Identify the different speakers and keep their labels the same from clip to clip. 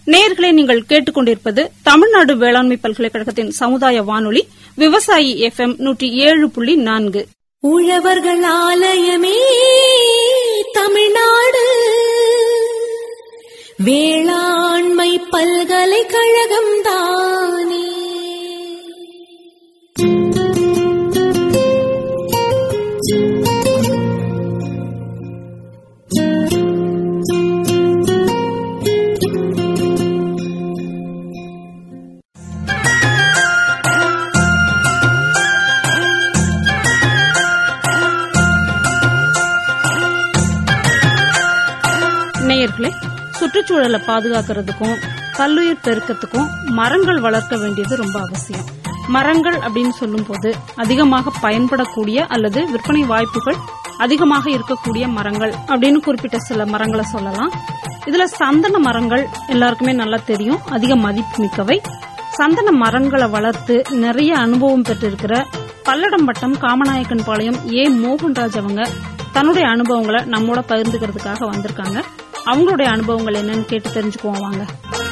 Speaker 1: நேயர்களே நீங்கள் கேட்டுக்கொண்டிருப்பது தமிழ்நாடு வேளாண்மை பல்கலைக்கழகத்தின் சமுதாய வானொலி விவசாயி எஃப் எம் நூற்றி ஏழு புள்ளி நான்கு
Speaker 2: உழவர்கள் ஆலயமே தமிழ்நாடு வேளாண்மை பல்கலைக்கழகம் தானே
Speaker 1: நேயர்களே சுற்றுச்சூழலை பாதுகாக்கிறதுக்கும் பல்லுயிர் பெருக்கத்துக்கும் மரங்கள் வளர்க்க வேண்டியது ரொம்ப அவசியம் மரங்கள் அப்படின்னு சொல்லும்போது அதிகமாக பயன்படக்கூடிய அல்லது விற்பனை வாய்ப்புகள் அதிகமாக இருக்கக்கூடிய மரங்கள் அப்படின்னு குறிப்பிட்ட சில மரங்களை சொல்லலாம் இதுல சந்தன மரங்கள் எல்லாருக்குமே நல்லா தெரியும் அதிக மதிப்பு மிக்கவை சந்தன மரங்களை வளர்த்து நிறைய அனுபவம் பெற்றிருக்கிற பல்லடம் வட்டம் காமநாயக்கன் பாளையம் ஏ மோகன்ராஜ் அவங்க தன்னுடைய அனுபவங்களை நம்மோட பகிர்ந்துக்கிறதுக்காக வந்திருக்காங்க அவங்களுடைய அனுபவங்கள் என்னன்னு கேட்டு தெரிஞ்சுக்குவோம் வாங்க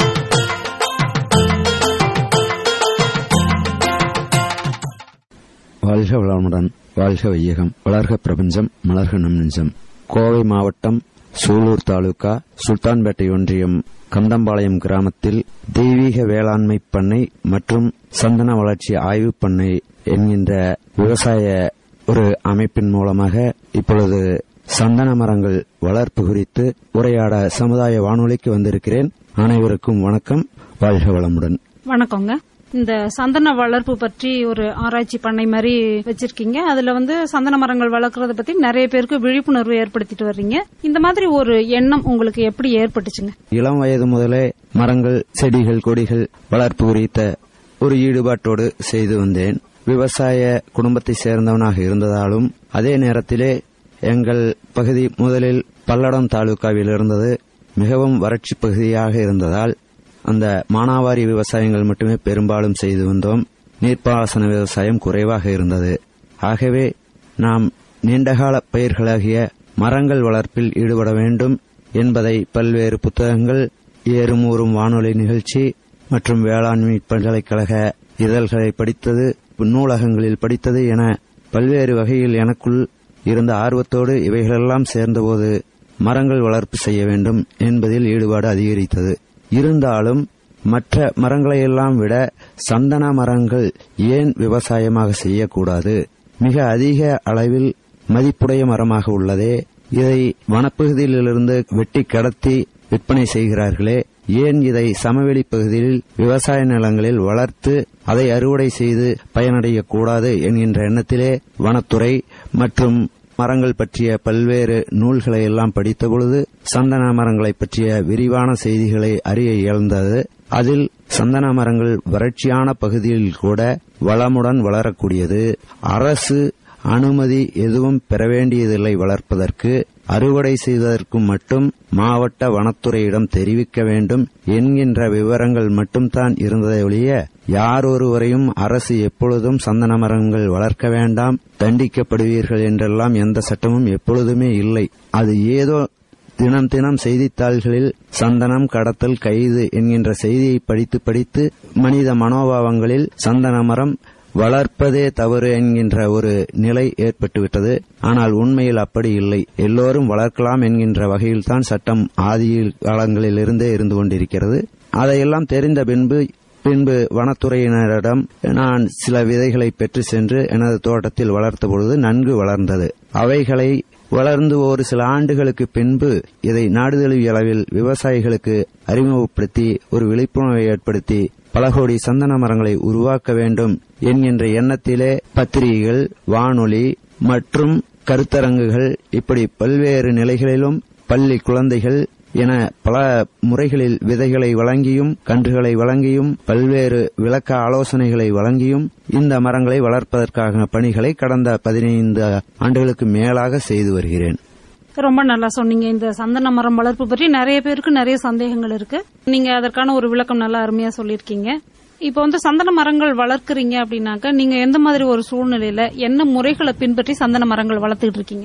Speaker 3: வாழ்க வளமுடன் வாழ்க வையகம் வளர்க பிரபஞ்சம் மலர்க நம் நெஞ்சம் கோவை மாவட்டம் சூலூர் தாலுகா சுல்தான்பேட்டை ஒன்றியம் கந்தம்பாளையம் கிராமத்தில் தெய்வீக வேளாண்மை பண்ணை மற்றும் சந்தன வளர்ச்சி ஆய்வு பண்ணை என்கின்ற விவசாய ஒரு அமைப்பின் மூலமாக இப்பொழுது சந்தன மரங்கள் வளர்ப்பு குறித்து உரையாட சமுதாய வானொலிக்கு வந்திருக்கிறேன் அனைவருக்கும் வணக்கம் வாழ்க வளமுடன்
Speaker 1: வணக்கங்க இந்த சந்தன வளர்ப்பு பற்றி ஒரு ஆராய்ச்சி பண்ணை மாதிரி வச்சிருக்கீங்க அதுல வந்து சந்தன மரங்கள் வளர்க்கறத பத்தி நிறைய பேருக்கு விழிப்புணர்வு ஏற்படுத்திட்டு வர்றீங்க இந்த மாதிரி ஒரு எண்ணம் உங்களுக்கு எப்படி ஏற்பட்டுச்சுங்க
Speaker 3: இளம் வயது முதலே மரங்கள் செடிகள் கொடிகள் வளர்ப்பு குறித்த ஒரு ஈடுபாட்டோடு செய்து வந்தேன் விவசாய குடும்பத்தை சேர்ந்தவனாக இருந்ததாலும் அதே நேரத்திலே எங்கள் பகுதி முதலில் பல்லடம் தாலுகாவில் இருந்தது மிகவும் வறட்சி பகுதியாக இருந்ததால் அந்த மானாவாரி விவசாயங்கள் மட்டுமே பெரும்பாலும் செய்து வந்தோம் நீர்ப்பாசன விவசாயம் குறைவாக இருந்தது ஆகவே நாம் நீண்டகால பயிர்களாகிய மரங்கள் வளர்ப்பில் ஈடுபட வேண்டும் என்பதை பல்வேறு புத்தகங்கள் ஏறுமூறும் வானொலி நிகழ்ச்சி மற்றும் வேளாண்மை பல்கலைக்கழக இதழ்களை படித்தது நூலகங்களில் படித்தது என பல்வேறு வகையில் எனக்குள் இருந்த ஆர்வத்தோடு இவைகளெல்லாம் சேர்ந்தபோது மரங்கள் வளர்ப்பு செய்ய வேண்டும் என்பதில் ஈடுபாடு அதிகரித்தது இருந்தாலும் மற்ற மரங்களையெல்லாம் விட சந்தன மரங்கள் ஏன் விவசாயமாக செய்யக்கூடாது மிக அதிக அளவில் மதிப்புடைய மரமாக உள்ளதே இதை வனப்பகுதியிலிருந்து வெட்டி கடத்தி விற்பனை செய்கிறார்களே ஏன் இதை சமவெளி பகுதியில் விவசாய நிலங்களில் வளர்த்து அதை அறுவடை செய்து பயனடையக்கூடாது என்கின்ற எண்ணத்திலே வனத்துறை மற்றும் மரங்கள் பற்றிய பல்வேறு நூல்களை எல்லாம் படித்த பொழுது சந்தன மரங்களை பற்றிய விரிவான செய்திகளை அறிய இயல்ந்தது அதில் சந்தன மரங்கள் வறட்சியான பகுதியில் கூட வளமுடன் வளரக்கூடியது அரசு அனுமதி எதுவும் பெற வேண்டியதில்லை வளர்ப்பதற்கு அறுவடை செய்வதற்கு மட்டும் மாவட்ட வனத்துறையிடம் தெரிவிக்க வேண்டும் என்கின்ற விவரங்கள் மட்டும்தான் இருந்ததை ஒழிய யாரொருவரையும் அரசு எப்பொழுதும் சந்தன மரங்கள் வளர்க்க வேண்டாம் தண்டிக்கப்படுவீர்கள் என்றெல்லாம் எந்த சட்டமும் எப்பொழுதுமே இல்லை அது ஏதோ தினம் தினம் செய்தித்தாள்களில் சந்தனம் கடத்தல் கைது என்கின்ற செய்தியை படித்து படித்து மனித மனோபாவங்களில் சந்தன மரம் வளர்ப்பதே தவறு என்கின்ற ஒரு நிலை ஏற்பட்டுவிட்டது ஆனால் உண்மையில் அப்படி இல்லை எல்லோரும் வளர்க்கலாம் என்கின்ற வகையில்தான் சட்டம் ஆதி காலங்களிலிருந்தே இருந்து கொண்டிருக்கிறது அதையெல்லாம் தெரிந்த பின்பு பின்பு வனத்துறையினரிடம் நான் சில விதைகளை பெற்று சென்று எனது தோட்டத்தில் வளர்த்த பொழுது நன்கு வளர்ந்தது அவைகளை வளர்ந்து ஒரு சில ஆண்டுகளுக்கு பின்பு இதை நாடுதழுவிய அளவில் விவசாயிகளுக்கு அறிமுகப்படுத்தி ஒரு விழிப்புணர்வை ஏற்படுத்தி பல கோடி சந்தன மரங்களை உருவாக்க வேண்டும் என்கின்ற எண்ணத்திலே பத்திரிகைகள் வானொலி மற்றும் கருத்தரங்குகள் இப்படி பல்வேறு நிலைகளிலும் பள்ளி குழந்தைகள் என பல முறைகளில் விதைகளை வழங்கியும் கன்றுகளை வழங்கியும் பல்வேறு விளக்க ஆலோசனைகளை வழங்கியும் இந்த மரங்களை வளர்ப்பதற்கான பணிகளை கடந்த பதினைந்து ஆண்டுகளுக்கு மேலாக செய்து வருகிறேன்
Speaker 1: ரொம்ப நல்லா சொன்னீங்க இந்த சந்தன மரம் வளர்ப்பு பற்றி நிறைய பேருக்கு நிறைய சந்தேகங்கள் இருக்கு நீங்க அதற்கான ஒரு விளக்கம் நல்லா அருமையா சொல்லியிருக்கீங்க இப்போ வந்து சந்தன மரங்கள் வளர்க்குறீங்க அப்படின்னாக்க நீங்க எந்த மாதிரி ஒரு சூழ்நிலையில என்ன முறைகளை பின்பற்றி சந்தன மரங்கள் வளர்த்துட்டு இருக்கீங்க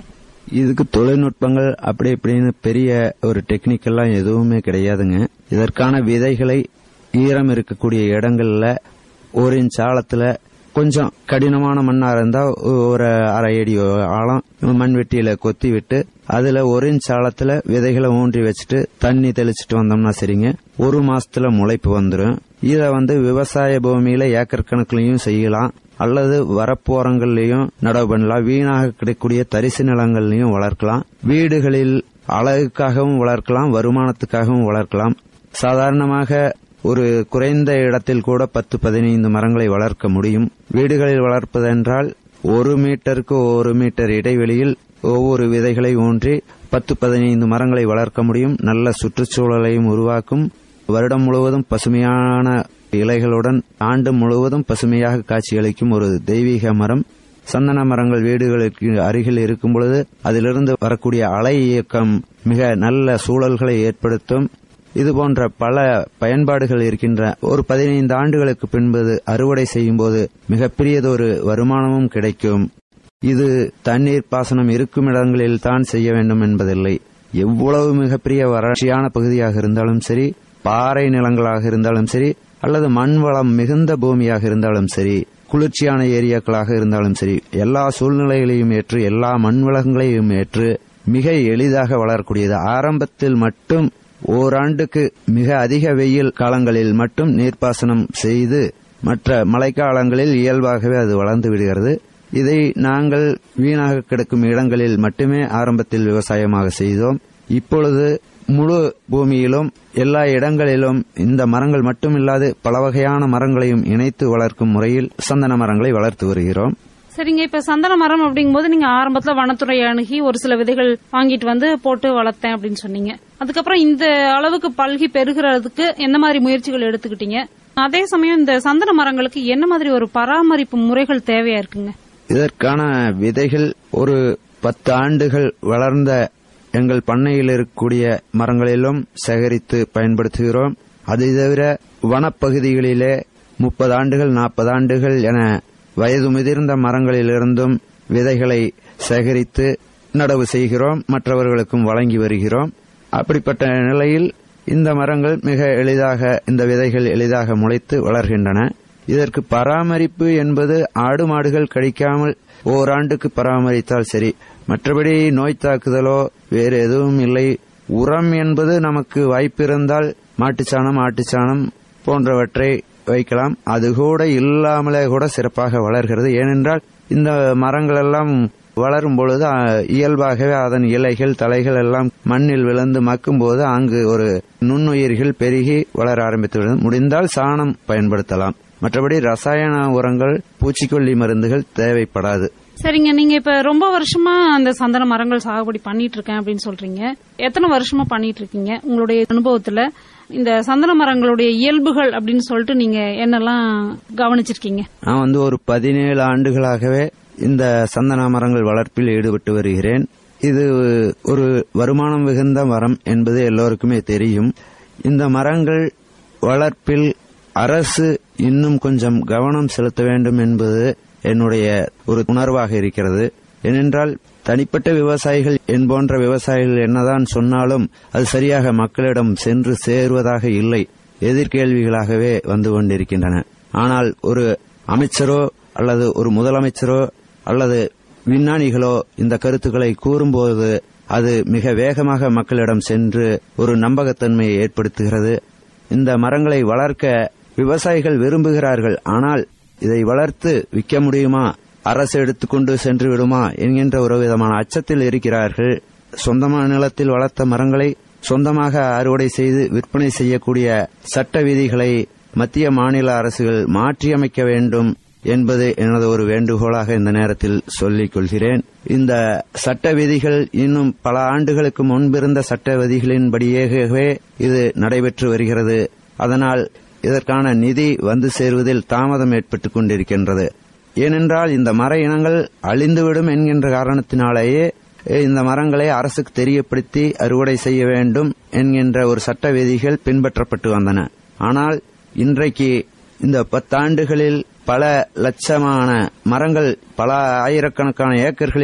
Speaker 3: இதுக்கு தொழில்நுட்பங்கள் அப்படி இப்படின்னு பெரிய ஒரு டெக்னிக்கெல்லாம் எதுவுமே கிடையாதுங்க இதற்கான விதைகளை ஈரம் இருக்கக்கூடிய இடங்கள்ல ஒரு இன்ச் ஆழத்துல கொஞ்சம் கடினமான மண்ணா இருந்தா ஒரு அரை அடி ஆழம் மண்வெட்டியில கொத்தி விட்டு அதுல ஒரு இன்ச் ஆழத்துல விதைகளை ஊன்றி வச்சுட்டு தண்ணி தெளிச்சிட்டு வந்தோம்னா சரிங்க ஒரு மாசத்துல முளைப்பு வந்துடும் இத வந்து விவசாய பூமியில ஏக்கர் கணக்குலயும் செய்யலாம் அல்லது வரப்போரங்கள்லயும் நடவு பண்ணலாம் வீணாக கிடைக்கக்கூடிய தரிசு நிலங்கள்லயும் வளர்க்கலாம் வீடுகளில் அழகுக்காகவும் வளர்க்கலாம் வருமானத்துக்காகவும் வளர்க்கலாம் சாதாரணமாக ஒரு குறைந்த இடத்தில் கூட பத்து பதினைந்து மரங்களை வளர்க்க முடியும் வீடுகளில் வளர்ப்பதென்றால் ஒரு மீட்டருக்கு ஒரு மீட்டர் இடைவெளியில் ஒவ்வொரு விதைகளை ஊன்றி பத்து பதினைந்து மரங்களை வளர்க்க முடியும் நல்ல சுற்றுச்சூழலையும் உருவாக்கும் வருடம் முழுவதும் பசுமையான இலைகளுடன் ஆண்டு முழுவதும் பசுமையாக காட்சியளிக்கும் ஒரு தெய்வீக மரம் சந்தன மரங்கள் வீடுகளுக்கு அருகில் இருக்கும் பொழுது அதிலிருந்து வரக்கூடிய அலை இயக்கம் மிக நல்ல சூழல்களை ஏற்படுத்தும் இது போன்ற பல பயன்பாடுகள் இருக்கின்ற ஒரு பதினைந்து ஆண்டுகளுக்கு பின்பு அறுவடை செய்யும் போது மிகப்பெரியதொரு வருமானமும் கிடைக்கும் இது தண்ணீர் பாசனம் இருக்கும் இடங்களில் தான் செய்ய வேண்டும் என்பதில்லை எவ்வளவு மிகப்பெரிய வறட்சியான பகுதியாக இருந்தாலும் சரி பாறை நிலங்களாக இருந்தாலும் சரி அல்லது மண் வளம் மிகுந்த பூமியாக இருந்தாலும் சரி குளிர்ச்சியான ஏரியாக்களாக இருந்தாலும் சரி எல்லா சூழ்நிலைகளையும் ஏற்று எல்லா மண் வளங்களையும் ஏற்று மிக எளிதாக வளரக்கூடியது ஆரம்பத்தில் மட்டும் ஓராண்டுக்கு மிக அதிக வெயில் காலங்களில் மட்டும் நீர்ப்பாசனம் செய்து மற்ற மழைக்காலங்களில் இயல்பாகவே அது வளர்ந்து விடுகிறது இதை நாங்கள் வீணாக கிடக்கும் இடங்களில் மட்டுமே ஆரம்பத்தில் விவசாயமாக செய்தோம் இப்பொழுது முழு பூமியிலும் எல்லா இடங்களிலும் இந்த மரங்கள் மட்டுமில்லாது பல வகையான மரங்களையும் இணைத்து வளர்க்கும் முறையில் சந்தன மரங்களை வளர்த்து வருகிறோம்
Speaker 1: சரிங்க இப்ப சந்தன மரம் அப்படிங்கும்போது நீங்க ஆரம்பத்துல வனத்துறை அணுகி ஒரு சில விதைகள் வாங்கிட்டு வந்து போட்டு வளர்த்தேன் அப்படின்னு சொன்னீங்க அதுக்கப்புறம் இந்த அளவுக்கு பல்கி பெருகிறதுக்கு என்ன மாதிரி முயற்சிகள் எடுத்துக்கிட்டீங்க அதே சமயம் இந்த சந்தன மரங்களுக்கு என்ன மாதிரி ஒரு பராமரிப்பு முறைகள் தேவையா இருக்குங்க
Speaker 3: இதற்கான விதைகள் ஒரு பத்து ஆண்டுகள் வளர்ந்த எங்கள் பண்ணையில் இருக்கக்கூடிய மரங்களிலும் சேகரித்து பயன்படுத்துகிறோம் அது தவிர வனப்பகுதிகளிலே முப்பது ஆண்டுகள் நாற்பது ஆண்டுகள் என வயது முதிர்ந்த மரங்களிலிருந்தும் விதைகளை சேகரித்து நடவு செய்கிறோம் மற்றவர்களுக்கும் வழங்கி வருகிறோம் அப்படிப்பட்ட நிலையில் இந்த மரங்கள் மிக எளிதாக இந்த விதைகள் எளிதாக முளைத்து வளர்கின்றன இதற்கு பராமரிப்பு என்பது ஆடு மாடுகள் கழிக்காமல் ஓராண்டுக்கு பராமரித்தால் சரி மற்றபடி நோய் தாக்குதலோ வேறு எதுவும் இல்லை உரம் என்பது நமக்கு வாய்ப்பிருந்தால் மாட்டுச்சாணம் ஆட்டுச்சாணம் போன்றவற்றை வைக்கலாம் அது கூட இல்லாமலே கூட சிறப்பாக வளர்கிறது ஏனென்றால் இந்த மரங்கள் எல்லாம் வளரும் பொழுது அஹ், இயல்பாகவே அதன் இலைகள் தலைகள் எல்லாம் மண்ணில் விழுந்து மக்கும் போது அங்கு ஒரு நுண்ணுயிர்கள் பெருகி வளர ஆரம்பித்துவிடும் முடிந்தால் சாணம் பயன்படுத்தலாம் மற்றபடி ரசாயன உரங்கள் பூச்சிக்கொல்லி மருந்துகள் தேவைப்படாது
Speaker 1: சரிங்க நீங்க இப்ப ரொம்ப வருஷமா அந்த சந்தன மரங்கள் சாகுபடி பண்ணிட்டு இருக்கேன் அப்படின்னு சொல்றீங்க எத்தனை வருஷமா பண்ணிட்டு இருக்கீங்க உங்களுடைய அனுபவத்துல இந்த சந்தன மரங்களுடைய இயல்புகள் அப்படின்னு சொல்லிட்டு நீங்க என்னெல்லாம் கவனிச்சிருக்கீங்க
Speaker 3: நான் வந்து ஒரு பதினேழு ஆண்டுகளாகவே இந்த சந்தன மரங்கள் வளர்ப்பில் ஈடுபட்டு வருகிறேன் இது ஒரு வருமானம் மிகுந்த மரம் என்பது எல்லோருக்குமே தெரியும் இந்த மரங்கள் வளர்ப்பில் அரசு இன்னும் கொஞ்சம் கவனம் செலுத்த வேண்டும் என்பது என்னுடைய ஒரு உணர்வாக இருக்கிறது ஏனென்றால் தனிப்பட்ட விவசாயிகள் என்போன்ற விவசாயிகள் என்னதான் சொன்னாலும் அது சரியாக மக்களிடம் சென்று சேருவதாக இல்லை எதிர்கேள்விகளாகவே வந்து கொண்டிருக்கின்றன ஆனால் ஒரு அமைச்சரோ அல்லது ஒரு முதலமைச்சரோ அல்லது விஞ்ஞானிகளோ இந்த கருத்துக்களை கூறும்போது அது மிக வேகமாக மக்களிடம் சென்று ஒரு நம்பகத்தன்மையை ஏற்படுத்துகிறது இந்த மரங்களை வளர்க்க விவசாயிகள் விரும்புகிறார்கள் ஆனால் இதை வளர்த்து விற்க முடியுமா அரசு எடுத்துக்கொண்டு சென்று விடுமா என்கின்ற ஒரு விதமான அச்சத்தில் இருக்கிறார்கள் சொந்தமான நிலத்தில் வளர்த்த மரங்களை சொந்தமாக அறுவடை செய்து விற்பனை செய்யக்கூடிய சட்ட விதிகளை மத்திய மாநில அரசுகள் மாற்றியமைக்க வேண்டும் என்பது எனது ஒரு வேண்டுகோளாக இந்த நேரத்தில் சொல்லிக் கொள்கிறேன் இந்த சட்ட விதிகள் இன்னும் பல ஆண்டுகளுக்கு முன்பிருந்த சட்ட விதிகளின்படியாகவே இது நடைபெற்று வருகிறது அதனால் இதற்கான நிதி வந்து சேருவதில் தாமதம் ஏற்பட்டுக் கொண்டிருக்கின்றது ஏனென்றால் இந்த மர இனங்கள் அழிந்துவிடும் என்கின்ற காரணத்தினாலேயே இந்த மரங்களை அரசுக்கு தெரியப்படுத்தி அறுவடை செய்ய வேண்டும் என்கின்ற ஒரு சட்ட விதிகள் பின்பற்றப்பட்டு வந்தன ஆனால் இன்றைக்கு இந்த பத்தாண்டுகளில் பல லட்சமான மரங்கள் பல ஆயிரக்கணக்கான ஏக்கர்களில்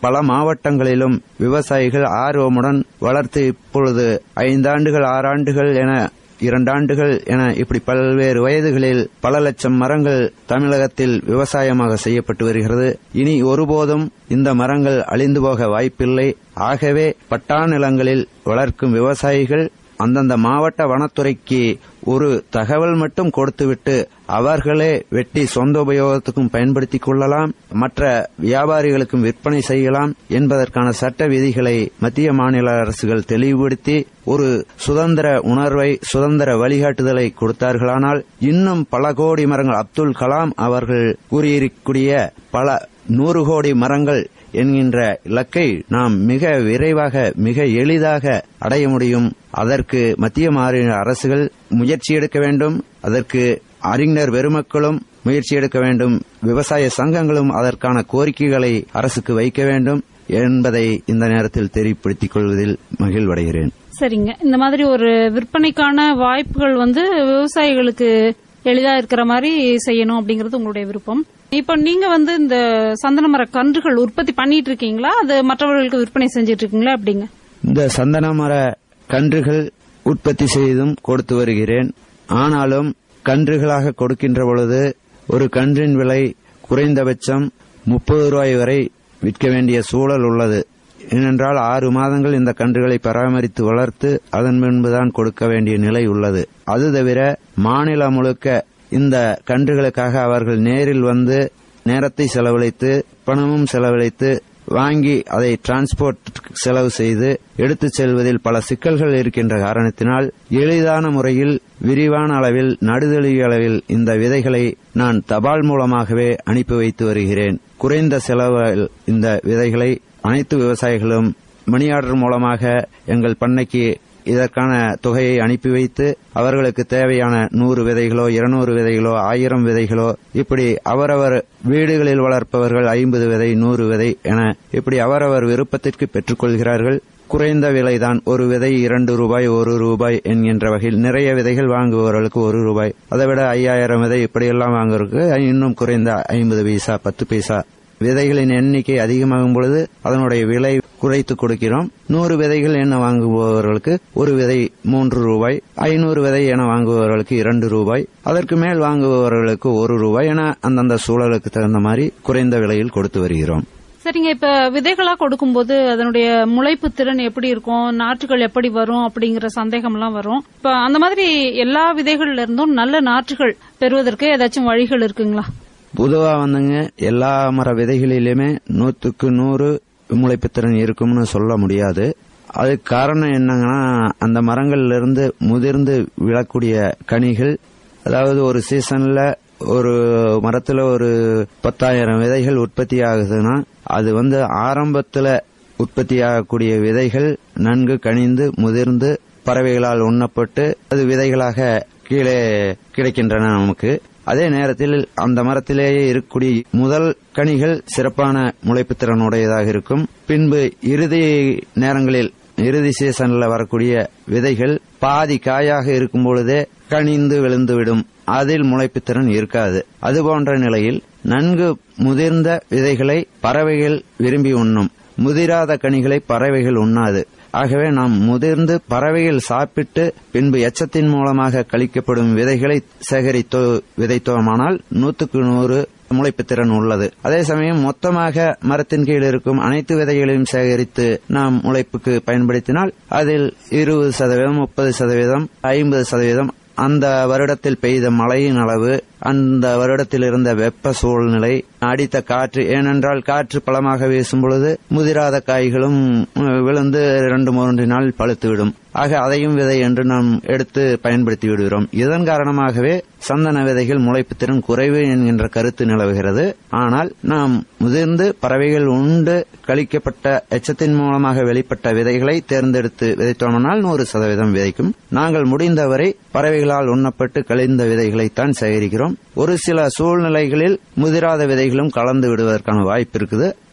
Speaker 3: பல மாவட்டங்களிலும் விவசாயிகள் ஆர்வமுடன் வளர்த்து இப்பொழுது ஐந்தாண்டுகள் ஆறாண்டுகள் என இரண்டாண்டுகள் என இப்படி பல்வேறு வயதுகளில் பல லட்சம் மரங்கள் தமிழகத்தில் விவசாயமாக செய்யப்பட்டு வருகிறது இனி ஒருபோதும் இந்த மரங்கள் அழிந்து போக வாய்ப்பில்லை ஆகவே பட்டா நிலங்களில் வளர்க்கும் விவசாயிகள் அந்தந்த மாவட்ட வனத்துறைக்கு ஒரு தகவல் மட்டும் கொடுத்துவிட்டு அவர்களே வெட்டி சொந்த உபயோகத்துக்கும் பயன்படுத்திக் கொள்ளலாம் மற்ற வியாபாரிகளுக்கும் விற்பனை செய்யலாம் என்பதற்கான சட்ட விதிகளை மத்திய மாநில அரசுகள் தெளிவுபடுத்தி ஒரு சுதந்திர உணர்வை சுதந்திர வழிகாட்டுதலை கொடுத்தார்களானால் இன்னும் பல கோடி மரங்கள் அப்துல் கலாம் அவர்கள் கூறியிருக்கூடிய பல நூறு கோடி மரங்கள் என்கின்ற இலக்கை நாம் மிக விரைவாக மிக எளிதாக அடைய முடியும் அதற்கு மத்திய மாநில அரசுகள் முயற்சி எடுக்க வேண்டும் அதற்கு அறிஞர் பெருமக்களும் முயற்சி எடுக்க வேண்டும் விவசாய சங்கங்களும் அதற்கான கோரிக்கைகளை அரசுக்கு வைக்க வேண்டும் என்பதை இந்த நேரத்தில் தெரியப்படுத்திக் கொள்வதில் மகிழ்வடைகிறேன்
Speaker 1: சரிங்க இந்த மாதிரி ஒரு விற்பனைக்கான வாய்ப்புகள் வந்து விவசாயிகளுக்கு எளிதா இருக்கிற மாதிரி செய்யணும் அப்படிங்கறது உங்களுடைய விருப்பம் இப்ப நீங்க வந்து இந்த சந்தன மர கன்றுகள் உற்பத்தி பண்ணிட்டு இருக்கீங்களா அது மற்றவர்களுக்கு விற்பனை செஞ்சிட்டு இருக்கீங்களா அப்படிங்க
Speaker 3: இந்த சந்தன மர கன்றுகள் உற்பத்தி செய்தும் கொடுத்து வருகிறேன் ஆனாலும் கன்றுகளாக கொடுக்கின்ற பொழுது ஒரு கன்றின் விலை குறைந்தபட்சம் முப்பது ரூபாய் வரை விற்க வேண்டிய சூழல் உள்ளது ஏனென்றால் ஆறு மாதங்கள் இந்த கன்றுகளை பராமரித்து வளர்த்து அதன் பின்புதான் கொடுக்க வேண்டிய நிலை உள்ளது அது தவிர மாநிலம் முழுக்க இந்த கன்றுகளுக்காக அவர்கள் நேரில் வந்து நேரத்தை செலவழித்து பணமும் செலவழித்து வாங்கி அதை டிரான்ஸ்போர்ட் செலவு செய்து எடுத்துச் செல்வதில் பல சிக்கல்கள் இருக்கின்ற காரணத்தினால் எளிதான முறையில் விரிவான அளவில் நடுதொழி அளவில் இந்த விதைகளை நான் தபால் மூலமாகவே அனுப்பி வைத்து வருகிறேன் குறைந்த செலவில் இந்த விதைகளை அனைத்து விவசாயிகளும் மணி ஆர்டர் மூலமாக எங்கள் பண்ணைக்கு இதற்கான தொகையை அனுப்பி வைத்து அவர்களுக்கு தேவையான நூறு விதைகளோ இருநூறு விதைகளோ ஆயிரம் விதைகளோ இப்படி அவரவர் வீடுகளில் வளர்ப்பவர்கள் ஐம்பது விதை நூறு விதை என இப்படி அவரவர் விருப்பத்திற்கு பெற்றுக்கொள்கிறார்கள் குறைந்த விலைதான் ஒரு விதை இரண்டு ரூபாய் ஒரு ரூபாய் என்கின்ற வகையில் நிறைய விதைகள் வாங்குபவர்களுக்கு ஒரு ரூபாய் அதைவிட ஐயாயிரம் விதை இப்படியெல்லாம் வாங்குறதுக்கு இன்னும் குறைந்த ஐம்பது பைசா பத்து பைசா விதைகளின் எண்ணிக்கை அதிகமாகும் பொழுது அதனுடைய விலை குறைத்து கொடுக்கிறோம் நூறு விதைகள் என வாங்குபவர்களுக்கு ஒரு விதை மூன்று ரூபாய் ஐநூறு விதை என வாங்குபவர்களுக்கு இரண்டு ரூபாய் அதற்கு மேல் வாங்குபவர்களுக்கு ஒரு ரூபாய் என அந்தந்த சூழலுக்கு தகுந்த மாதிரி குறைந்த விலையில் கொடுத்து வருகிறோம்
Speaker 1: சரிங்க இப்ப விதைகளா கொடுக்கும்போது அதனுடைய முளைப்பு திறன் எப்படி இருக்கும் நாற்றுகள் எப்படி வரும் அப்படிங்கிற சந்தேகம் எல்லாம் வரும் இப்ப அந்த மாதிரி எல்லா விதைகள்ல இருந்தும் நல்ல நாற்றுகள் பெறுவதற்கு ஏதாச்சும் வழிகள் இருக்குங்களா
Speaker 3: பொதுவா வந்துங்க எல்லா மர விதைகளிலுமே நூத்துக்கு நூறு முளைப்புத்திறன் இருக்கும்னு சொல்ல முடியாது அதுக்கு காரணம் என்னங்கன்னா அந்த மரங்கள்ல இருந்து முதிர்ந்து விழக்கூடிய கனிகள் அதாவது ஒரு சீசன்ல ஒரு மரத்துல ஒரு பத்தாயிரம் விதைகள் உற்பத்தி ஆகுதுன்னா அது வந்து ஆரம்பத்துல உற்பத்தி ஆகக்கூடிய விதைகள் நன்கு கனிந்து முதிர்ந்து பறவைகளால் உண்ணப்பட்டு அது விதைகளாக கீழே கிடைக்கின்றன நமக்கு அதே நேரத்தில் அந்த மரத்திலேயே இருக்கக்கூடிய முதல் கனிகள் சிறப்பான முளைப்பு திறனுடையதாக இருக்கும் பின்பு இறுதி நேரங்களில் இறுதி சீசன்ல வரக்கூடிய விதைகள் பாதி காயாக இருக்கும் பொழுதே கனிந்து விழுந்துவிடும் அதில் முளைப்புத்திறன் இருக்காது அதுபோன்ற நிலையில் நன்கு முதிர்ந்த விதைகளை பறவைகள் விரும்பி உண்ணும் முதிராத கனிகளை பறவைகள் உண்ணாது ஆகவே நாம் முதிர்ந்து பறவைகள் சாப்பிட்டு பின்பு எச்சத்தின் மூலமாக கழிக்கப்படும் விதைகளை சேகரித்தோ விதைத்தோமானால் நூற்றுக்கு நூறு முளைப்புத்திறன் உள்ளது அதே சமயம் மொத்தமாக மரத்தின் கீழ் இருக்கும் அனைத்து விதைகளையும் சேகரித்து நாம் முளைப்புக்கு பயன்படுத்தினால் அதில் இருபது சதவீதம் முப்பது சதவீதம் ஐம்பது சதவீதம் அந்த வருடத்தில் பெய்த மழையின் அளவு அந்த வருடத்தில் இருந்த வெப்ப சூழ்நிலை அடித்த காற்று ஏனென்றால் காற்று பலமாக வீசும் பொழுது முதிராத காய்களும் விழுந்து இரண்டு மூன்று நாள் பழுத்துவிடும் ஆக அதையும் விதை என்று நாம் எடுத்து பயன்படுத்தி விடுகிறோம் இதன் காரணமாகவே சந்தன விதைகள் முளைப்பு திறன் குறைவு என்கின்ற கருத்து நிலவுகிறது ஆனால் நாம் முதிர்ந்து பறவைகள் உண்டு கழிக்கப்பட்ட எச்சத்தின் மூலமாக வெளிப்பட்ட விதைகளை தேர்ந்தெடுத்து விதைத்தோமானால் நூறு சதவீதம் விதைக்கும் நாங்கள் முடிந்தவரை பறவைகளால் உண்ணப்பட்டு கழிந்த விதைகளைத்தான் சேகரிக்கிறோம் ஒரு சில சூழ்நிலைகளில் முதிராத விதைகளும் கலந்து விடுவதற்கான வாய்ப்பு இருக்குது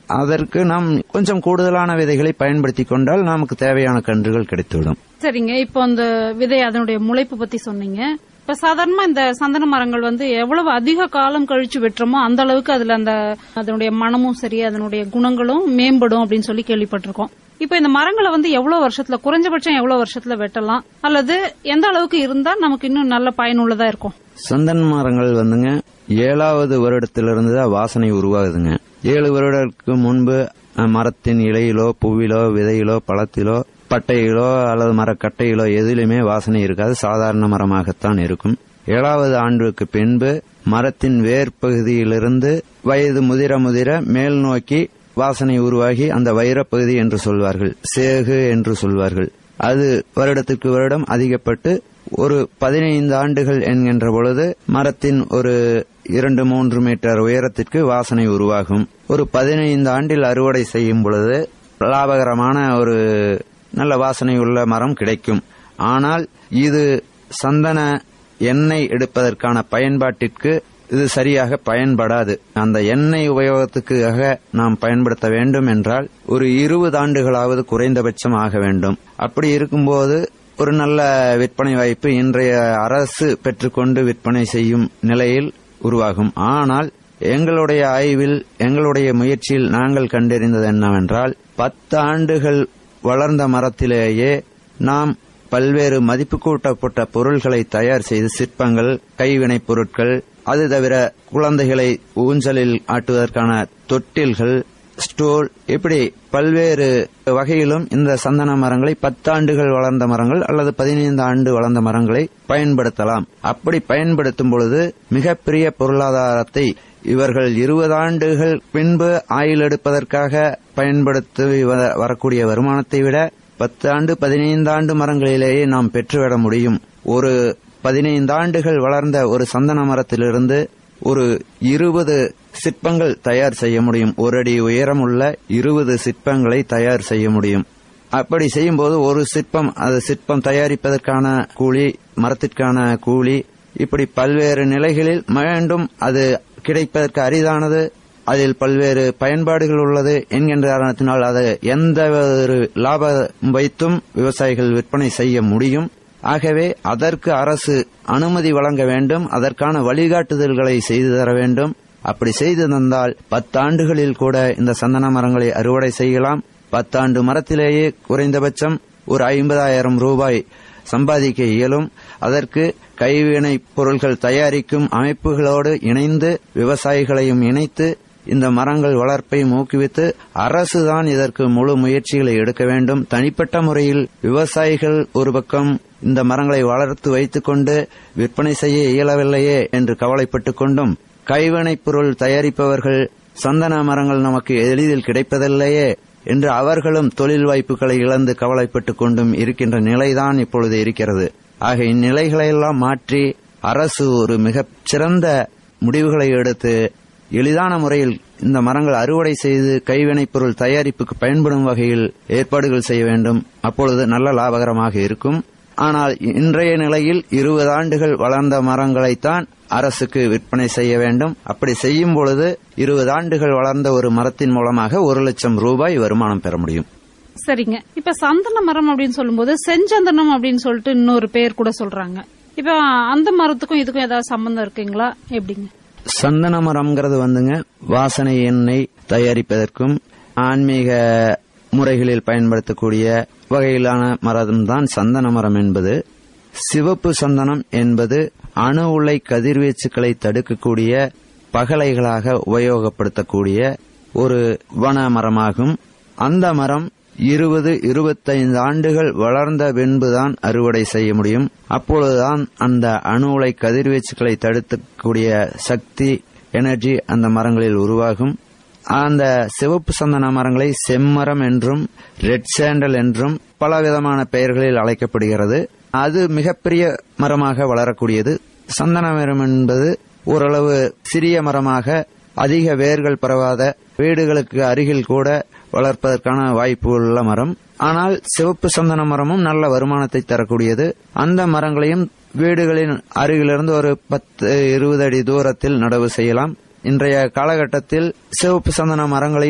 Speaker 3: அதற்கு நாம் கொஞ்சம் கூடுதலான விதைகளை பயன்படுத்தி கொண்டால் நமக்கு தேவையான கன்றுகள் கிடைத்துவிடும்
Speaker 1: சரிங்க இப்போ அந்த விதை அதனுடைய முளைப்பு பத்தி சொன்னீங்க இப்ப சாதாரணமா இந்த சந்தன மரங்கள் வந்து எவ்வளவு அதிக காலம் கழிச்சு வெட்டுறோமோ அந்த அளவுக்கு அதுல அந்த அதனுடைய மனமும் சரி அதனுடைய குணங்களும் மேம்படும் அப்படின்னு சொல்லி கேள்விப்பட்டிருக்கோம் இப்ப இந்த மரங்களை வந்து எவ்வளவு வருஷத்துல குறைஞ்சபட்சம் எவ்வளவு வருஷத்துல வெட்டலாம் அல்லது எந்த அளவுக்கு இருந்தா நமக்கு இன்னும் நல்ல பயனுள்ளதா இருக்கும்
Speaker 3: சந்தன மரங்கள் வந்துங்க ஏழாவது வருடத்திலிருந்து தான் வாசனை உருவாகுதுங்க ஏழு வருடத்துக்கு முன்பு அஹ், மரத்தின் இலையிலோ பூவிலோ விதையிலோ பழத்திலோ பட்டையிலோ அல்லது மரக்கட்டையிலோ எதிலுமே வாசனை இருக்காது சாதாரண மரமாகத்தான் இருக்கும் ஏழாவது ஆண்டுக்கு பின்பு மரத்தின் வேர் பகுதியிலிருந்து வயது முதிர முதிர மேல் நோக்கி வாசனை உருவாகி அந்த வைரப்பகுதி என்று சொல்வார்கள் சேகு என்று சொல்வார்கள் அது வருடத்திற்கு வருடம் அதிகப்பட்டு ஒரு பதினைந்து ஆண்டுகள் என்கின்ற பொழுது மரத்தின் ஒரு இரண்டு மூன்று மீட்டர் உயரத்திற்கு வாசனை உருவாகும் ஒரு பதினைந்து ஆண்டில் அறுவடை செய்யும் பொழுது லாபகரமான ஒரு நல்ல வாசனை உள்ள மரம் கிடைக்கும் ஆனால் இது சந்தன எண்ணெய் எடுப்பதற்கான பயன்பாட்டிற்கு இது சரியாக பயன்படாது அந்த எண்ணெய் உபயோகத்துக்காக நாம் பயன்படுத்த வேண்டும் என்றால் ஒரு இருபது ஆண்டுகளாவது குறைந்தபட்சம் ஆக வேண்டும் அப்படி இருக்கும்போது ஒரு நல்ல விற்பனை வாய்ப்பு இன்றைய அரசு பெற்றுக்கொண்டு விற்பனை செய்யும் நிலையில் உருவாகும் ஆனால் எங்களுடைய ஆய்வில் எங்களுடைய முயற்சியில் நாங்கள் கண்டறிந்தது என்னவென்றால் பத்து ஆண்டுகள் வளர்ந்த மரத்திலேயே நாம் பல்வேறு மதிப்பு கூட்டப்பட்ட பொருள்களை தயார் செய்து சிற்பங்கள் கைவினைப் பொருட்கள் அது தவிர குழந்தைகளை ஊஞ்சலில் ஆட்டுவதற்கான தொட்டில்கள் ஸ்டோல் இப்படி பல்வேறு வகையிலும் இந்த சந்தன மரங்களை பத்தாண்டுகள் வளர்ந்த மரங்கள் அல்லது பதினைந்து ஆண்டு வளர்ந்த மரங்களை பயன்படுத்தலாம் அப்படி பயன்படுத்தும் பொழுது மிகப்பெரிய பொருளாதாரத்தை இவர்கள் இருபது ஆண்டுகள் பின்பு ஆயில் எடுப்பதற்காக பயன்படுத்தி வ- வரக்கூடிய வருமானத்தை விட பத்து ஆண்டு பதினைந்து ஆண்டு மரங்களிலேயே நாம் பெற்றுவிட முடியும் ஒரு பதினைந்து ஆண்டுகள் வளர்ந்த ஒரு சந்தன மரத்திலிருந்து ஒரு இருபது சிற்பங்கள் தயார் செய்ய முடியும் ஒரு அடி உயரம் உள்ள இருபது சிற்பங்களை தயார் செய்ய முடியும் அப்படி செய்யும்போது ஒரு சிற்பம் அது சிற்பம் தயாரிப்பதற்கான கூலி மரத்திற்கான கூலி இப்படி பல்வேறு நிலைகளில் மீண்டும் அது கிடைப்பதற்கு அரிதானது அதில் பல்வேறு பயன்பாடுகள் உள்ளது என்கின்ற காரணத்தினால் அதை எந்த ஒரு லாபம் வைத்தும் விவசாயிகள் விற்பனை செய்ய முடியும் ஆகவே அதற்கு அரசு அனுமதி வழங்க வேண்டும் அதற்கான வழிகாட்டுதல்களை செய்து தர வேண்டும் அப்படி செய்து தந்தால் பத்தாண்டுகளில் கூட இந்த சந்தன மரங்களை அறுவடை செய்யலாம் பத்தாண்டு மரத்திலேயே குறைந்தபட்சம் ஒரு ஐம்பதாயிரம் ரூபாய் சம்பாதிக்க இயலும் அதற்கு கைவினை பொருள்கள் தயாரிக்கும் அமைப்புகளோடு இணைந்து விவசாயிகளையும் இணைத்து இந்த மரங்கள் வளர்ப்பை ஊக்குவித்து அரசுதான் இதற்கு முழு முயற்சிகளை எடுக்க வேண்டும் தனிப்பட்ட முறையில் விவசாயிகள் ஒரு பக்கம் இந்த மரங்களை வளர்த்து வைத்துக் கொண்டு விற்பனை செய்ய இயலவில்லையே என்று கவலைப்பட்டுக் கொண்டும் கைவினைப் பொருள் தயாரிப்பவர்கள் சந்தன மரங்கள் நமக்கு எளிதில் கிடைப்பதில்லையே என்று அவர்களும் தொழில் வாய்ப்புகளை இழந்து கவலைப்பட்டுக் கொண்டும் இருக்கின்ற நிலைதான் இப்பொழுது இருக்கிறது ஆக இந்நிலைகளையெல்லாம் மாற்றி அரசு ஒரு மிகச் சிறந்த முடிவுகளை எடுத்து எளிதான முறையில் இந்த மரங்கள் அறுவடை செய்து கைவினைப் பொருள் தயாரிப்புக்கு பயன்படும் வகையில் ஏற்பாடுகள் செய்ய வேண்டும் அப்பொழுது நல்ல லாபகரமாக இருக்கும் ஆனால் இன்றைய நிலையில் இருபது ஆண்டுகள் வளர்ந்த மரங்களைத்தான் அரசுக்கு விற்பனை செய்ய வேண்டும் அப்படி செய்யும் பொழுது இருபது ஆண்டுகள் வளர்ந்த ஒரு மரத்தின் மூலமாக ஒரு லட்சம் ரூபாய் வருமானம் பெற முடியும்
Speaker 1: சரிங்க இப்ப சந்தன மரம் அப்படின்னு சொல்லும்போது செஞ்சந்தனம் அப்படின்னு சொல்லிட்டு இன்னொரு பேர் கூட சொல்றாங்க இப்ப அந்த மரத்துக்கும் இதுக்கும் ஏதாவது சம்பந்தம் இருக்குங்களா எப்படிங்க
Speaker 3: சந்தன மரம்ங்கிறது வந்துங்க வாசனை எண்ணெய் தயாரிப்பதற்கும் ஆன்மீக முறைகளில் பயன்படுத்தக்கூடிய வகையிலான மரம் தான் சந்தன மரம் என்பது சிவப்பு சந்தனம் என்பது அணு உலை கதிர்வீச்சுக்களை தடுக்கக்கூடிய பகலைகளாக உபயோகப்படுத்தக்கூடிய ஒரு வன மரமாகும் அந்த மரம் இருபது இருபத்தைந்து ஆண்டுகள் வளர்ந்த பின்புதான் அறுவடை செய்ய முடியும் அப்பொழுதுதான் அந்த அணு உலை கதிர்வீச்சுக்களை தடுக்கக்கூடிய சக்தி எனர்ஜி அந்த மரங்களில் உருவாகும் அந்த சிவப்பு சந்தன மரங்களை செம்மரம் என்றும் ரெட் சாண்டல் என்றும் பல விதமான பெயர்களில் அழைக்கப்படுகிறது அது மிகப்பெரிய மரமாக வளரக்கூடியது சந்தன மரம் என்பது ஓரளவு சிறிய மரமாக அதிக வேர்கள் பரவாத வீடுகளுக்கு அருகில் கூட வளர்ப்பதற்கான வாய்ப்பு உள்ள மரம் ஆனால் சிவப்பு சந்தன மரமும் நல்ல வருமானத்தை தரக்கூடியது அந்த மரங்களையும் வீடுகளின் அருகிலிருந்து ஒரு பத்து இருபது அடி தூரத்தில் நடவு செய்யலாம் இன்றைய காலகட்டத்தில் சிவப்பு சந்தன மரங்களையும்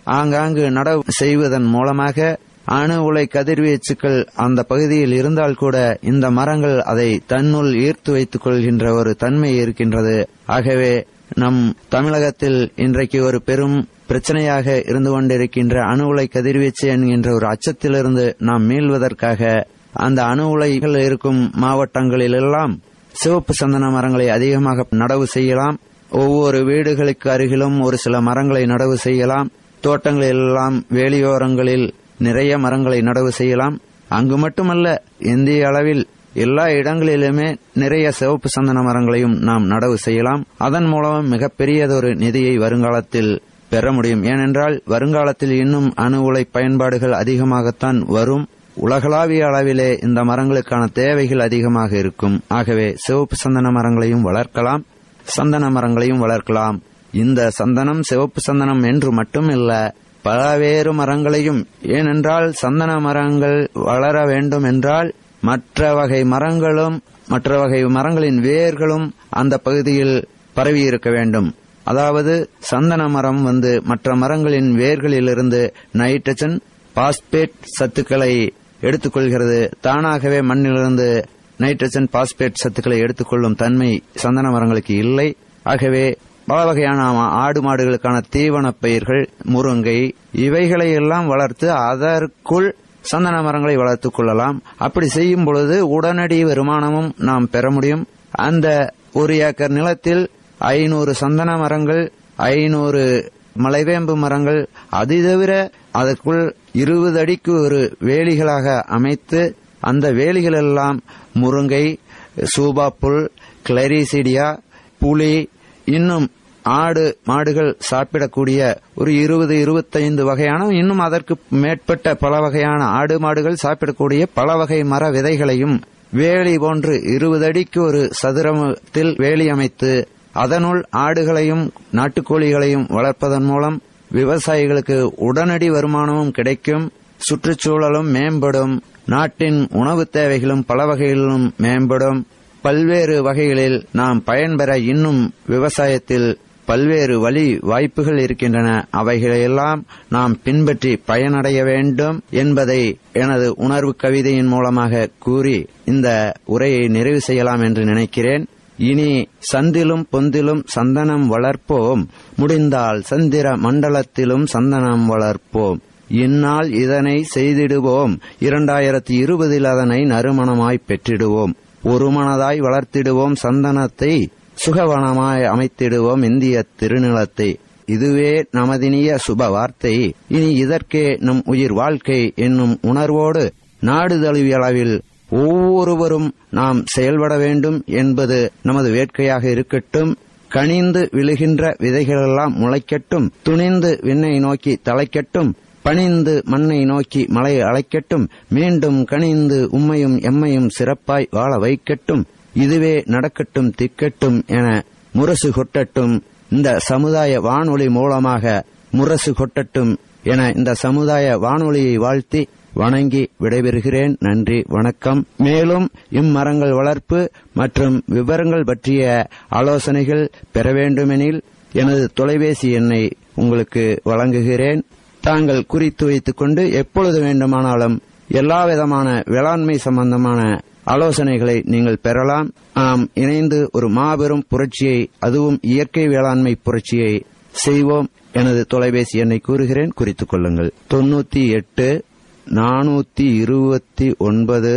Speaker 3: ஆங்காங்கு நடவு செய்வதன் மூலமாக அணு உலை கதிர்வீச்சுக்கள் அந்த பகுதியில் இருந்தால் கூட இந்த மரங்கள் அதை தன்னுள் ஈர்த்து வைத்துக் கொள்கின்ற ஒரு தன்மை இருக்கின்றது ஆகவே நம் தமிழகத்தில் இன்றைக்கு ஒரு பெரும் பிரச்சனையாக இருந்து கொண்டிருக்கின்ற அணு உலை கதிர்வீச்சு என்கின்ற ஒரு அச்சத்திலிருந்து நாம் மீள்வதற்காக அந்த அணு உலைகள் இருக்கும் மாவட்டங்களிலெல்லாம் சிவப்பு சந்தன மரங்களை அதிகமாக நடவு செய்யலாம் ஒவ்வொரு வீடுகளுக்கு அருகிலும் ஒரு சில மரங்களை நடவு செய்யலாம் தோட்டங்களிலெல்லாம் வேலியோரங்களில் நிறைய மரங்களை நடவு செய்யலாம் அங்கு மட்டுமல்ல இந்திய அளவில் எல்லா இடங்களிலுமே நிறைய சிவப்பு சந்தன மரங்களையும் நாம் நடவு செய்யலாம் அதன் மூலம் மிகப்பெரியதொரு நிதியை வருங்காலத்தில் பெற முடியும் ஏனென்றால் வருங்காலத்தில் இன்னும் அணு உலை பயன்பாடுகள் அதிகமாகத்தான் வரும் உலகளாவிய அளவிலே இந்த மரங்களுக்கான தேவைகள் அதிகமாக இருக்கும் ஆகவே சிவப்பு சந்தன மரங்களையும் வளர்க்கலாம் சந்தன மரங்களையும் வளர்க்கலாம் இந்த சந்தனம் சிவப்பு சந்தனம் என்று மட்டுமில்ல பலவேறு மரங்களையும் ஏனென்றால் சந்தன மரங்கள் வளர வேண்டும் என்றால் மற்ற வகை மரங்களும் மற்ற வகை மரங்களின் வேர்களும் அந்த பகுதியில் பரவி இருக்க வேண்டும் அதாவது சந்தன மரம் வந்து மற்ற மரங்களின் வேர்களிலிருந்து நைட்ரஜன் பாஸ்பேட் சத்துக்களை எடுத்துக்கொள்கிறது தானாகவே மண்ணிலிருந்து நைட்ரஜன் பாஸ்பேட் சத்துக்களை எடுத்துக்கொள்ளும் தன்மை சந்தன மரங்களுக்கு இல்லை ஆகவே பல வகையான ஆடு மாடுகளுக்கான தீவன பயிர்கள் முருங்கை இவைகளை எல்லாம் வளர்த்து அதற்குள் சந்தன மரங்களை வளர்த்துக் கொள்ளலாம் அப்படி செய்யும் பொழுது உடனடி வருமானமும் நாம் பெற முடியும் அந்த ஒரு ஏக்கர் நிலத்தில் ஐநூறு சந்தன மரங்கள் ஐநூறு மலைவேம்பு மரங்கள் அது தவிர அதற்குள் இருபது அடிக்கு ஒரு வேலிகளாக அமைத்து அந்த வேலிகள் எல்லாம் முருங்கை சூபாப்புல் கிளரிசிடியா புலி இன்னும் ஆடு மாடுகள் சாப்பிடக்கூடிய ஒரு இருபது இருபத்தைந்து வகையான இன்னும் அதற்கு மேற்பட்ட பல வகையான ஆடு மாடுகள் சாப்பிடக்கூடிய பல வகை மர விதைகளையும் வேலி போன்று இருபது அடிக்கு ஒரு சதுரத்தில் வேலி அமைத்து அதனுள் ஆடுகளையும் நாட்டுக்கோழிகளையும் வளர்ப்பதன் மூலம் விவசாயிகளுக்கு உடனடி வருமானமும் கிடைக்கும் சுற்றுச்சூழலும் மேம்படும் நாட்டின் உணவு தேவைகளும் பல வகைகளிலும் மேம்படும் பல்வேறு வகைகளில் நாம் பயன்பெற இன்னும் விவசாயத்தில் பல்வேறு வழி வாய்ப்புகள் இருக்கின்றன அவைகளையெல்லாம் நாம் பின்பற்றி பயனடைய வேண்டும் என்பதை எனது உணர்வு கவிதையின் மூலமாக கூறி இந்த உரையை நிறைவு செய்யலாம் என்று நினைக்கிறேன் இனி சந்திலும் பொந்திலும் சந்தனம் வளர்ப்போம் முடிந்தால் சந்திர மண்டலத்திலும் சந்தனம் வளர்ப்போம் இந்நாள் இதனை செய்திடுவோம் இரண்டாயிரத்தி இருபதில் அதனை நறுமணமாய் பெற்றிடுவோம் ஒருமனதாய் வளர்த்திடுவோம் சந்தனத்தை சுகவனமாய் அமைத்திடுவோம் இந்திய திருநிலத்தை இதுவே நமதினிய சுப வார்த்தை இனி இதற்கே நம் உயிர் வாழ்க்கை என்னும் உணர்வோடு நாடு தழுவிய அளவில் ஒவ்வொருவரும் நாம் செயல்பட வேண்டும் என்பது நமது வேட்கையாக இருக்கட்டும் கனிந்து விழுகின்ற விதைகளெல்லாம் முளைக்கட்டும் துணிந்து விண்ணை நோக்கி தலைக்கட்டும் பணிந்து மண்ணை நோக்கி மலை அழைக்கட்டும் மீண்டும் கனிந்து உம்மையும் எம்மையும் சிறப்பாய் வாழ வைக்கட்டும் இதுவே நடக்கட்டும் திக்கட்டும் என முரசு கொட்டட்டும் இந்த சமுதாய வானொலி மூலமாக முரசு கொட்டட்டும் என இந்த சமுதாய வானொலியை வாழ்த்தி வணங்கி விடைபெறுகிறேன் நன்றி வணக்கம் மேலும் இம்மரங்கள் வளர்ப்பு மற்றும் விவரங்கள் பற்றிய ஆலோசனைகள் பெற வேண்டுமெனில் எனது தொலைபேசி எண்ணை உங்களுக்கு வழங்குகிறேன் தாங்கள் குறித்து வைத்துக் கொண்டு எப்பொழுது வேண்டுமானாலும் எல்லா விதமான வேளாண்மை சம்பந்தமான ஆலோசனைகளை நீங்கள் பெறலாம் நாம் இணைந்து ஒரு மாபெரும் புரட்சியை அதுவும் இயற்கை வேளாண்மை புரட்சியை செய்வோம் எனது தொலைபேசி எண்ணை கூறுகிறேன் குறித்துக் கொள்ளுங்கள் தொண்ணூத்தி எட்டு நானூத்தி இருபத்தி ஒன்பது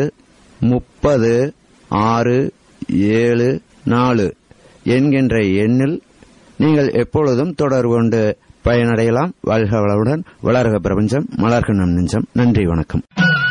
Speaker 3: முப்பது ஆறு ஏழு நாலு என்கின்ற எண்ணில் நீங்கள் எப்பொழுதும் தொடர்பு கொண்டு பயனடையலாம் வாழ்க வளவுடன் வளர்க பிரபஞ்சம் மலர்க நம் நெஞ்சம் நன்றி வணக்கம்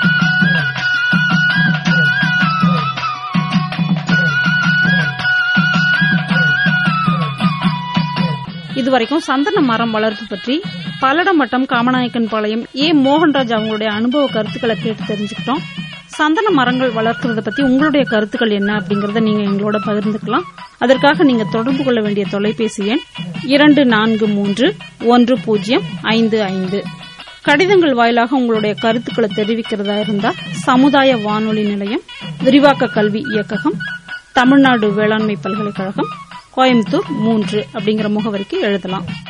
Speaker 1: இதுவரைக்கும் சந்தன மரம் வளர்ப்பு பற்றி பல்லடமட்டம் காமநாயக்கன் பாளையம் ஏ மோகன்ராஜ் அவங்களுடைய அனுபவ கருத்துக்களை கேட்டு தெரிஞ்சுக்கிட்டோம் சந்தன மரங்கள் வளர்க்கறத பத்தி உங்களுடைய கருத்துக்கள் என்ன அப்படிங்கறத நீங்க எங்களோட பகிர்ந்துக்கலாம் அதற்காக நீங்க தொடர்பு கொள்ள வேண்டிய தொலைபேசி எண் இரண்டு நான்கு மூன்று ஒன்று பூஜ்ஜியம் ஐந்து ஐந்து கடிதங்கள் வாயிலாக உங்களுடைய கருத்துக்களை தெரிவிக்கிறதா இருந்தா சமுதாய வானொலி நிலையம் விரிவாக்க கல்வி இயக்ககம் தமிழ்நாடு வேளாண்மை பல்கலைக்கழகம் கோயம்புத்தூர் மூன்று அப்படிங்கிற முகவரிக்கு எழுதலாம்